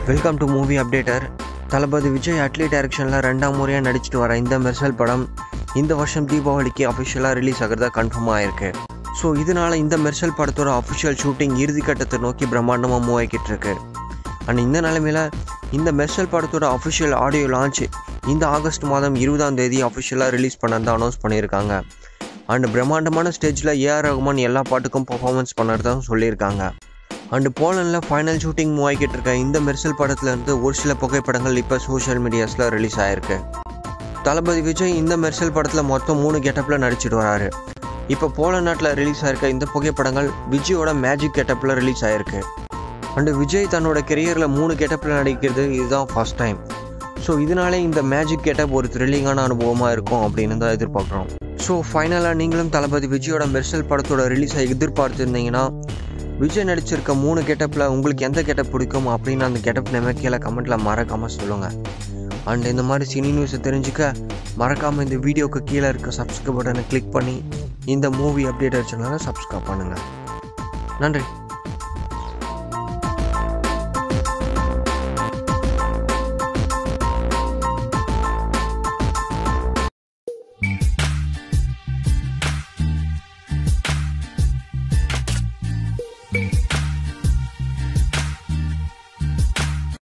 welcome to movie updater Thalapathy Vijay Atlee டைரக்ஷனில் ரெண்டாம் முறையாக நடிச்சிட்டு வர இந்த மெர்சல் படம் இந்த வருஷம் தீபாவளிக்கு அஃபிஷியலாக ரிலீஸ் ஆகிறதா கன்ஃபார்ம் ஆயிருக்கு ஸோ இதனால இந்த மெர்சல் படத்தோட அஃபிஷியல் ஷூட்டிங் இறுதிக்கட்டத்தை நோக்கி பிரம்மாண்டமாக மூவ் ஆகிக்கிட்டு இருக்கு அண்ட் இந்த நிலைமையில் இந்த மெர்சல் படத்தோட அஃபிஷியல் ஆடியோ லான்ச் இந்த ஆகஸ்ட் மாதம் இருபதாம் தேதி அஃபிஷியலாக ரிலீஸ் பண்ணதான் அனௌன்ஸ் பண்ணியிருக்காங்க அண்ட் பிரம்மாண்டமான ஸ்டேஜில் ஏஆர் ரகுமான் எல்லா பாட்டுக்கும் பர்ஃபார்மன்ஸ் பண்ணுறதும் சொல்லியிருக்காங்க அண்டு போலண்டில் ஃபைனல் ஷூட்டிங் மூவ் ஆகிக்கிட்டு இருக்க இந்த மெர்சல் படத்துல இருந்து ஒரு சில புகைப்படங்கள் இப்போ சோஷியல் மீடியாஸில் ரிலீஸ் ஆயிருக்கு தளபதி விஜய் இந்த மெர்சல் படத்தில் மொத்தம் மூணு கெட்டப்பில் நடிச்சிட்டு வராரு இப்போ போலண்ட் நாட்டில் ரிலீஸ் ஆயிருக்க இந்த புகைப்படங்கள் விஜயோட மேஜிக் கெட்டப்பில் ரிலீஸ் ஆயிருக்கு அண்டு விஜய் தன்னோட கெரியரில் மூணு கெட்டப்பில் நடிக்கிறது இதுதான் ஃபர்ஸ்ட் டைம் ஸோ இதனாலே இந்த மேஜிக் கெட்டப் ஒரு த்ரில்லிங்கான அனுபவமாக இருக்கும் அப்படின்னு தான் எதிர்பார்க்குறோம் ஸோ ஃபைனலாக நீங்களும் தளபதி விஜயோட மெர்சல் படத்தோட ரிலீஸை எதிர்பார்த்துருந்தீங்கன்னா விஜய் நடிச்சிருக்க மூணு கெட்டப்பில் உங்களுக்கு எந்த கெட்டப் பிடிக்கும் அப்படின்னு அந்த கெட்டப் நேமே கீழே கமெண்ட்டில் மறக்காமல் சொல்லுங்கள் அண்ட் இந்த மாதிரி சினி நியூஸை தெரிஞ்சுக்க மறக்காமல் இந்த வீடியோக்கு கீழே இருக்க சப்ஸ்கிரைப் பட்டனை கிளிக் பண்ணி இந்த மூவி அப்டேட் சேனலை சப்ஸ்கிரைப் பண்ணுங்கள் நன்றி